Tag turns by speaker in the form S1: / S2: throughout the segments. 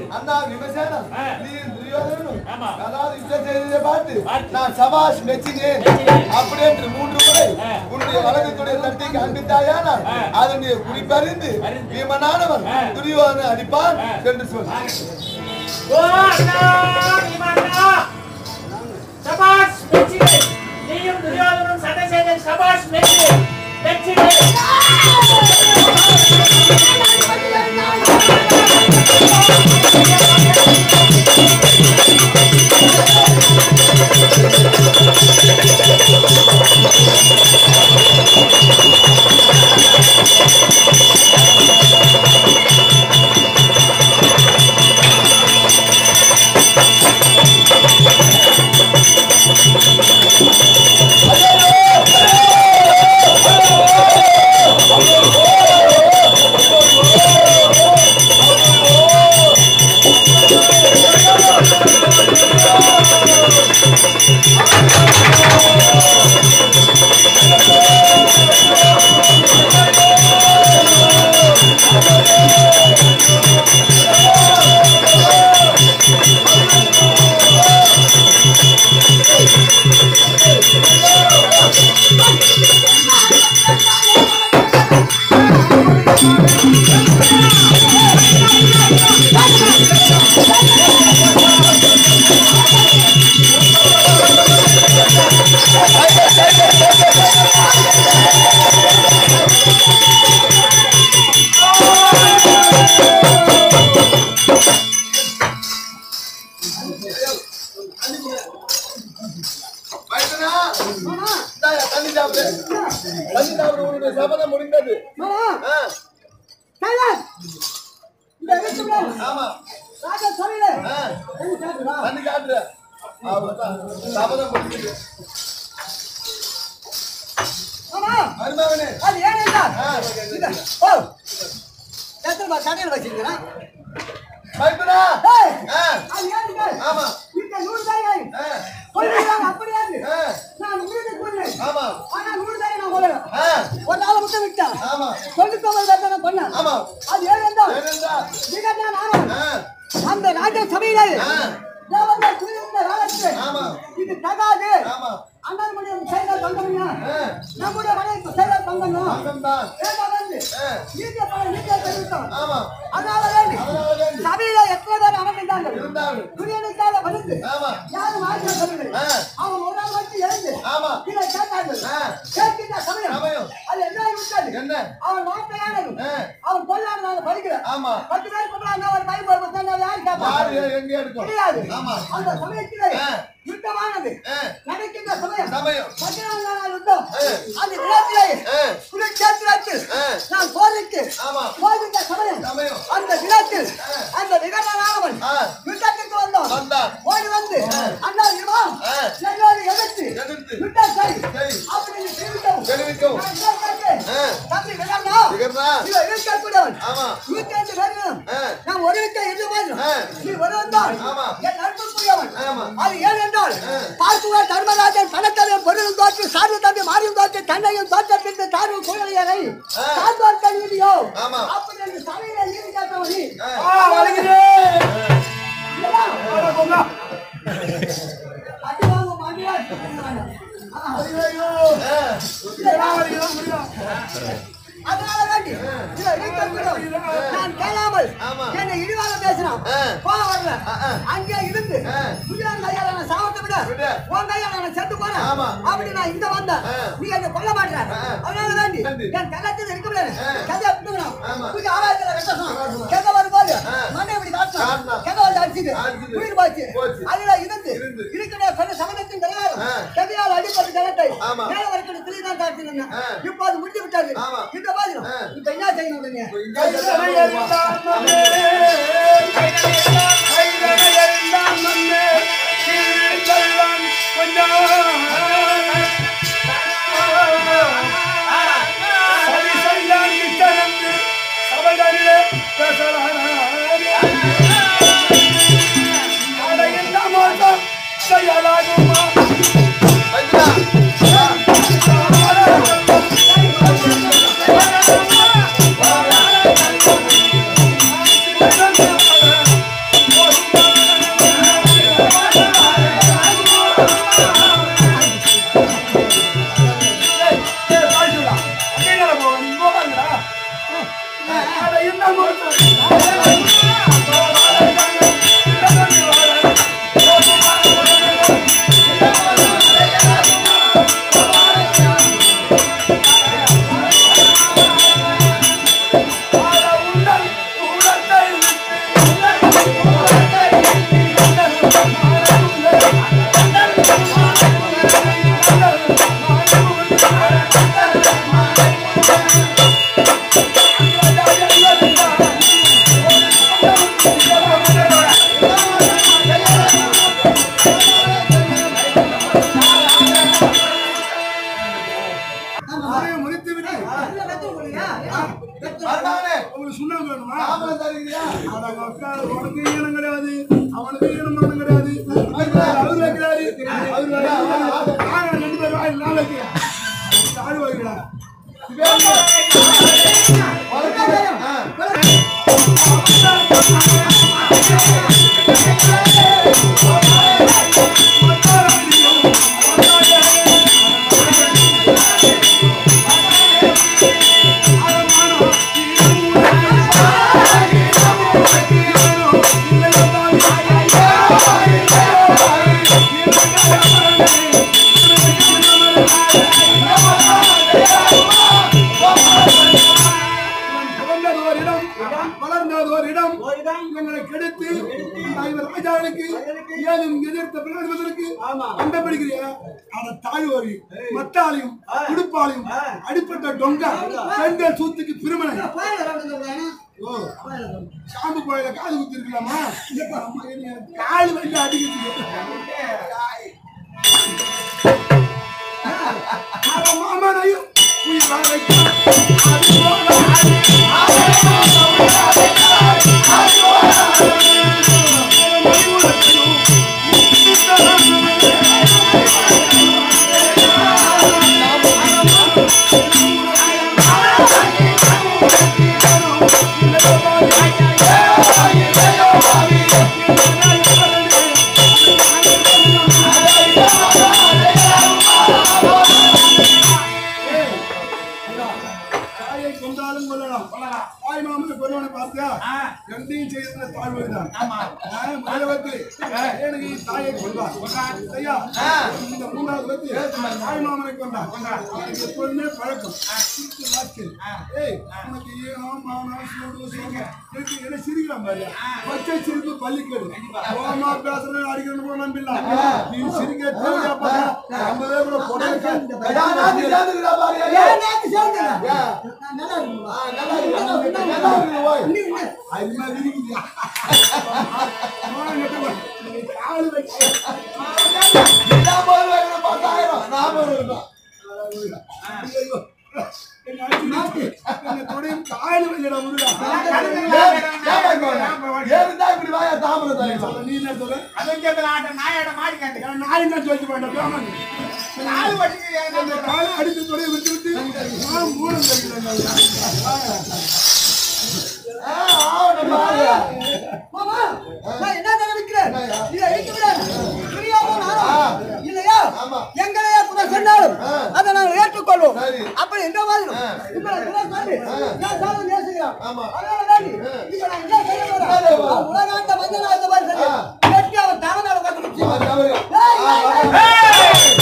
S1: அண்ணா விமர்சனம்
S2: ஆ.
S1: நீ துரியோதனனும்
S2: ஆமா.
S1: அதாவது யுத்தம் செய்ததை பார்த்து
S2: பார்த்து.
S1: நான் சபாஷ் மெச்சினேன்
S2: மெச்சினேன்.
S1: அப்படி என்று மூன்று முறை
S2: ஆ.
S1: உன்னுடைய வழக்கத்துடைய தட்டி காண்பித்தாயானால்
S2: ஆ.
S1: அதனுடைய குறிப்பறிந்து
S2: அறிந்து.
S1: பீமனானவன்
S2: ஆ.
S1: துரியோதனை அடிப்பான்
S2: ஆ.
S1: என்று சொல்
S2: ஓ அண்ணா பீமண்ணா சபாஷ் மெச்சிலே நீயும் துரியோதனும் சண்டை செய்த சபாஷ் மெச்சிலே மெச்சிலே
S1: மைந்தனா, இந்தாயா, தண்ணி சாப்பிடு தண்ணி சாப்பிடு உன்னுடைய சபதம் முடிந்தது
S3: மாமா
S1: ஆ,
S3: டைலர் இந்த வீட்டுல
S1: ஆமா
S3: ராஜா சபையில
S1: ஆ,
S3: தண்ணி சாப்பிடுவா
S1: தண்ணி சாப்பிடு அவ்வளவுதான். சபதம் முடிந்தது
S3: மாமா
S1: மருமகனே
S3: அது ஏன் என்றால்
S1: ஆ,
S3: இந்த ஓ எத்தனை ரூபாய் சமையல் வச்சிருக்கிறேன்
S1: மைந்தனா,
S3: ஏய்
S1: ஆ,
S3: அது ஏன் என்றால்
S1: ஆமா
S3: இந்த நூறு தாயை
S1: ஆ,
S3: சொல்லுறாங்க அப்படியாது
S1: ஆ,
S3: நான் உங்களுக்கு கொள்ளேன்
S1: ஆமா
S3: ஆனா நூறு தாயை நான் கொள்ளல
S1: ஆ,
S3: ஒரு நாள் மட்டும் விட்டேன்
S1: ஆமா
S3: சொல்லிக்கோங்க வேண்டாம் நான் பண்ணேன்
S1: ஆமா
S3: அது ஏன் என்றால்
S1: ஏனென்றா
S3: நீங்க நானும்
S1: ஆ,
S3: அந்த ராஜா சபையில
S1: ஆ,
S3: தேவந்த குளிர்ந்த ராஜத்து
S1: ஆமா
S3: இது தகாது
S1: ஆமா
S3: அண்ணன் மணி செயலர் தங்கம்னா
S1: ஆ,
S3: நம்முடைய மனை செயலர் தங்கம்னா
S1: தங்கம்தான்.
S3: வேண்டாம் வந்து
S1: ஆ,
S3: நீங்க பல நீங்க தெரிவித்தோம்
S1: ஆமா
S3: அதனால வேண்டி
S1: அதனால வேண்டி.
S3: சபையில எத்தனை பேர் அமர்ந்தார்கள்
S1: இருந்தார்கள்
S3: துரியனுக்காக வந்து
S1: ஆமா
S3: யாரும் ஆட்சியம் சொல்லவில்லை
S1: ஆ.
S3: அவன் ஒரு நாள் வந்து எழுந்து
S1: ஆமா
S3: கீழே கேட்டார்கள்
S1: ஆ.
S3: கேட்கின்ற சமயம்
S1: சமயம்.
S3: அது என்ன விட்டாது
S1: என்ன
S3: அவன் வார்த்தையானது
S1: ஆ.
S3: அவன் கொள்ளாடு நான் படிக்கிறேன்
S1: ஆமா
S3: பத்து பேர் கொள்ளாங்க அவர் பயன்படுத்த யார்
S1: யாரு
S3: கேட்பாங்க
S1: எங்க எடுக்கும்
S3: முடியாது
S1: ஆமா
S3: அந்த சமயத்திலே
S1: ஆ.
S3: யுத்தமானது
S1: ஆ,
S3: நடக்கின்ற சமயம்
S1: சமயம்
S3: பதினான்கு நாள் யுத்தம்
S1: ஆ.
S3: அந்த விழாத்திலே
S1: ஆ,
S3: குலச்சேத்திரத்தில்
S1: ஆ.
S3: நான் போருக்கு
S1: ஆமா
S3: போகின்ற சமயம்
S1: சமயம்
S3: அந்த விழாத்தில் அந்த விகடனானவன்
S1: ஆ.
S3: யுத்தத்திற்கு வந்தான்
S1: வந்தான்
S3: ஓடி வந்து அண்ணா இருமா
S1: ஆ.
S3: எல்லாரும் எதிர்த்து
S1: எதிர்த்து
S3: யுத்தம் செய்
S1: செய்.
S3: அப்படின்னு தெரிவித்தோம்
S1: தெரிவித்தோம்.
S3: நான் என்ன கேட்டேன்?
S1: ஆ.
S3: தம்பி விகடனா
S1: விகடனா.
S3: இவன் இருக்கக்கூடியவன்
S1: ஆமா
S3: நூத்தி ஐந்து பேர்களும்
S1: ஆ.
S3: நாம் ஒரு விட்ட எது மாதிரி
S1: ஆ.
S3: நீ வருவந்தால்
S1: ஆமா.
S3: என் நட்புக்குரியவன்
S1: ஆமா.
S3: அது ஏன் என்றால்
S1: ஆ.
S3: பார்க்குவ தர்மராஜன் பணத்தையும் பொருளும் தோற்று சார்பு தம்பி மாறியும் தோற்று தன்னையும் தோற்றத்திற்கு தார்வு சூழலியரை
S1: ஆ.
S3: சார்பார் நீதியோ
S1: ஆமா.
S3: அப்படி என்று சபையில நீதி கேட்டவன் நீ
S1: ஆ.
S2: ஆ வருகிறேன்
S3: இல்லையா?
S2: ஆ, போங்க.
S3: அடி வாங்க மாட்டியா? ஆ.
S1: ஆ,
S2: இதெல்லாம் வருகிறோம் வருகிறோம்
S3: அதனால வேண்டி இதை இருக்கக்கூடாது. நான் கேளாமல்
S1: ஆமா.
S3: என்னை இழிவாக பேசினான்
S1: ஆ.
S3: கோவம் வரல
S1: ஆ, ஆ.
S3: அங்கே இருந்து
S1: ஆ.
S3: புதியான் கையால நான் சாவத்தை விட
S1: விடு.
S3: உன் கையால நான் செத்து போறேன்
S1: ஆமா.
S3: அப்படி நான் இங்க வந்தேன்
S1: ஆ.
S3: நீ என்னை கொல்ல மாட்டேற
S1: ஆ.
S3: அதனால வேண்டி
S1: வேண்டி.
S3: என் கள்ளத்தில் இருக்க முடியாது
S1: ஆ.
S3: கதையை விட்டுக்கணும்
S1: ஆமா.
S3: தூக்கி ஆகாயத்துல கட்டணும் கதை வரும்போது
S1: ஆ.
S3: மண்ணை இப்படி காட்டணும்
S1: காட்டணும்.
S3: கதை வந்து அடிச்சுது
S1: அடிச்சுது.
S3: உயிர் போச்சு
S1: போச்சு.
S3: அதுல இருந்து
S1: இருந்து.
S3: இருக்கிற சொன்ன சமணத்தின் பிரகாரம்
S1: ஆ.
S3: கதையால் அடிப்பது கலத்தை
S1: ஆமா.
S3: மேல வரைக்கும் திரி தான் காட்டினேன்
S1: ஆ.
S3: இப்போ அது முடிஞ்சு விட்டாரு
S1: ஆமா.
S3: இந்த மாதிரி
S1: ஆ.
S3: இப்ப என்ன செய்யணும் உடனே
S1: இங்க செல்லாம மைந்தனா,
S2: ஆ உட்காரு, உனக்கு ஈனம் கிடையாது அவனுக்கு ஈனமானம் கிடையாது அவரு வைக்கிறாரு அவரு வைக்கிறாரு. நாங்க ரெண்டு பேரும் வாய் நான் வைக்கிறேன் தாழ் வைக்கிறா பிறந்ததோரிடம் வளர்ந்ததோரிடம் எங்களை கெடுத்து இவர் ராஜாவுக்கு ஏதும் எதிர்த்த பிள்ளைகளுக்கு கண்டபிடிக்கிறியா அத தாழ்வரி மத்தாலையும் குடுப்பாலையும் அடிப்பட்ட டொங்கா பெண்கள் சூத்துக்கு பிரிமனை ஓ சாம்பு கோயில காது குத்தி இருக்கலாமா கால் வலி அடிக்கிறது மாமனையும் உயிர் வாழ வைக்கிறான். அது போல தாயை கொண்டாலும் கொள்ளலாம் தாய் மாமனை கொல்லவனை பார்த்தியா ரெண்டையும் செய்யறதுல தாழ்வுதான் முதல்ல வந்து எனக்கு தாயை கொண்டார் ஐயா இந்த மூணாவது வந்து தாய் மாமனை கொண்டார் அவனுக்கு எப்பொழுதுமே பழக்கம் சிரித்து வாக்கில். ஏய் உனக்கு ஈனம் மானம் சூடு சோகம் இருக்கு என்ன சிரிக்கலாம் பாரு பச்சை சிரிப்பு பள்ளிக்கேடு கோமா பேசுறது அடிக்கணும் போல நம்பில்ல நீ சிரிக்க தேவையா பார்த்தா ஐம்பது பேர் கொடையை
S1: நான் நாக்கு சேர்ந்துக்கிறா பாரு.
S3: ஏன் நாக்கு சேர்ந்துங்க? நான் நல்லா இருக்குங்களா?
S1: ஆ, நல்லா இருக்கு, நல்லா இருக்கு, நல்லா இருக்கு, ஓய்.
S3: இன்னும் இன்னும்.
S2: அருமை விரிக்குதியா? நீ காலு வைக்க.
S1: நான் போய் வைக்கிறேன், பத்தாயிரம். நான் போய் வைக்கிறேன்.
S2: ஐயோ. என்னை அடிச்சு நாக்கு. என்னை தொடையும் காலு வைக்கடா, முருகா.
S1: ஏன், ஏன் வைக்கணும்? ஏன் தான் இப்படி வாயா தாமரை தாய்
S2: சொல்ல, நீ என்ன சொல்ல? என் நாய் என்ன சொல்லிட்டு போயிட்ட, பேசாம இரு. அந்த காலை அடித்து தொடையை விட்டு விட்டு நான் மூலம் தெரிகிறேன்
S1: ஆ, ஆவட்டும் பாரு.
S3: மாமா, நான் என்ன நினைக்கிறேன்? இதை அழிக்க விடாது. புரியாம நானும்.
S1: ஆ.
S3: இல்லையா?
S1: ஆமா.
S3: எங்களையே குறை சொன்னாலும்
S1: ஆ.
S3: அதை நாங்கள் ஏற்றுக்கொள்வோம்
S1: சரி.
S3: அப்படி எந்த மாதிரி உங்களை குறை சொல்லி நான் சாதம் நேசிக்கிறேன்
S1: ஆமா.
S3: அதனால தாண்டி இப்ப நான் என்ன செய்ய
S1: என்ன
S3: போறேன்
S1: செய்ய போற?
S3: அவன் உலகாண்ட மஞ்சள் இந்த மாதிரி சொல்லி
S1: ஆ.
S3: வெட்டி அவன் தலை மேல உட்கார்ந்து
S1: ஆ,
S3: குடிச்சு.
S1: தவறு.
S3: ஏய்,
S1: ஆ,
S3: ஏய்,
S1: ஆ,
S3: ஏய்.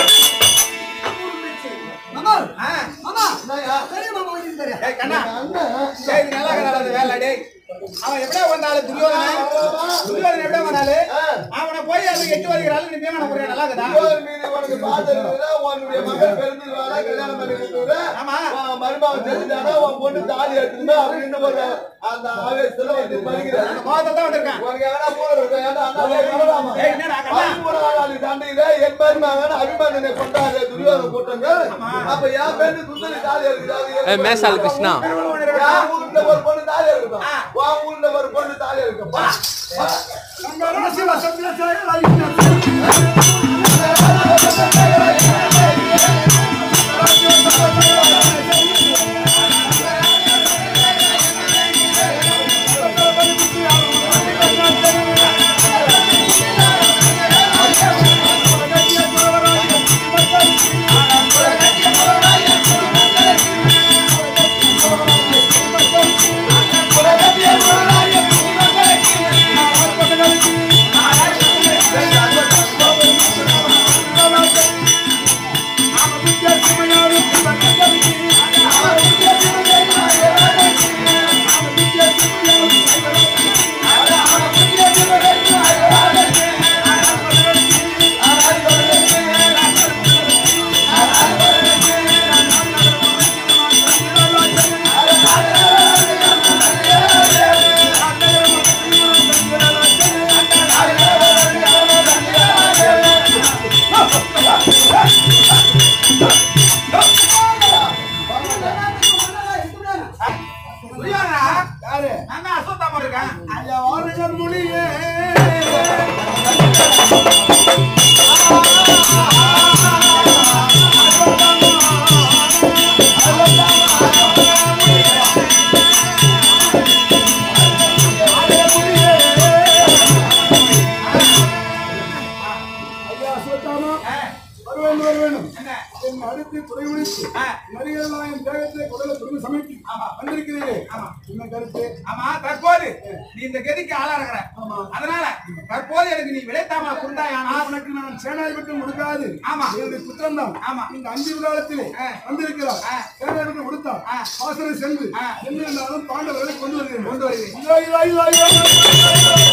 S3: மாமா மாமா
S1: என்னய்யா?
S3: சரி மாமா வந்து தெரியும்
S4: ஏய் கண்ணா
S1: அண்ணன்.
S4: டேய் இது நல்லா கிடையாது அந்த வேலை டேய் அவன் எப்படியா வந்தாலும் துரியோதனன் துரியோதனன் எப்படியா வந்தாலும்
S1: ஆ.
S4: அவனை போய் அது எட்டு வருகிறாள் நீ மேமான புரிய நல்லா இருக்குதா
S1: போர் மீது உனக்கு பார்த்திருக்கிறதா, உன்னுடைய மகள் பிறந்ததுனால கல்யாணம் பண்ணி கொடுத்தது.
S4: ஆமா.
S1: உன் மருமகன் தெரிஞ்சானா, உன் பொண்ணு தாலி எடுத்துக்கிட்டு அப்படின்னு ஒரு அந்த ஆவேசத்துல வந்து மறிக்கிறாரு.
S4: அந்த கோவத்தில் தான் வந்திருக்கான்
S1: உனக்கு எவனா கூட இருக்கா? ஏன்டா அண்ணாவே வரலாமா?
S4: ஏய், என்னடா கண்ணா?
S1: பதிமூணாவது தண்டையில என் மருமகன் அபிமன்யனை கொண்டாடுற துரியோதன கூட்டங்கள். அப்ப என் பெண்ணு சுந்தரி தாலி எடுக்குது. அது என்
S5: மேசால் கிருஷ்ணா
S1: என் ஊர்ல ஒரு பொண்ணு தாலி எடுக்கட்டும். உன் ஊர்ல ஒரு பொண்ணு தாலி எடுக்கட்டும். பா. பா.
S2: நம்ம ராசி வசத்துல செயல் அழிக்கிறார்.
S1: ஆ
S4: நீ விளைத்தாமா குந்தாயானால்
S2: உனக்கு நான் சேனாதிபத்தியம் கொடுக்காது
S4: ஆமா.
S2: என்னுடைய குற்றம் தான்
S4: ஆமா.
S2: இந்த அஞ்சு காலத்திலே
S4: ஆ.
S2: வந்திருக்கிறார்
S4: ஆ.
S2: சேனாதிபத்தியம் கொடுத்தார்
S4: ஆ.
S2: வாசனை சென்று
S4: ஆ.
S2: என்ன இருந்தாலும் பாண்டவர்களை கொண்டு வருகிறேன்
S4: கொண்டு வருகிறேன்.
S2: இதோ, இதோ, இதோ, இதோ.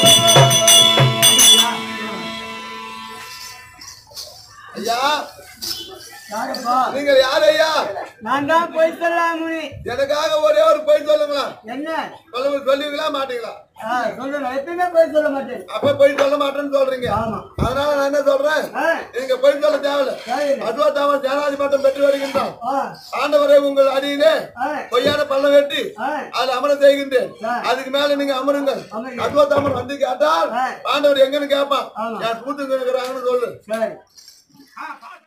S1: ஐயா
S3: யாருப்பா
S1: நீங்கள் யார் ஐயா
S3: நான் தான் போய் சொல்லலாம் முனி
S1: எனக்காக ஒரே ஒரு பொய் சொல்லுங்களா
S3: என்ன
S1: சொல்லுங்க சொல்லுவீங்களா மாட்டீங்களா
S3: ஆ, சொல்லுங்க எப்பயுமே போய் சொல்ல மாட்டேன்
S1: அப்ப பொய் சொல்ல மாட்டேன்னு சொல்றீங்க
S3: ஆமா.
S1: அதனால நான் என்ன சொல்றேன்
S3: ஆ,
S1: நீங்க பொய் சொல்ல தேவையில்ல
S3: தேவையில்லை.
S1: அஸ்வத்தாமன் சேனாதிபட்டம் பெற்று வருகின்றான்
S3: ஆ,
S1: ஆண்டவரே உங்கள் அடியிலே
S3: ஆ,
S1: பொய்யான பள்ளம் வெட்டி
S3: ஆ,
S1: அது அமர செய்கின்றேன்
S3: ஆ.
S1: அதுக்கு மேல நீங்க அமருங்க
S3: அமருங்க.
S1: அஸ்வத்தாமன் வந்து கேட்டால்
S3: ஆ.
S1: ஆண்டவர் எங்கன்னு கேட்பான்
S3: ஆமா.
S1: என் கூட்டுங்க இருக்கிறாங்கன்னு சொல்லு
S3: சரி
S4: ஆ, பாட்டு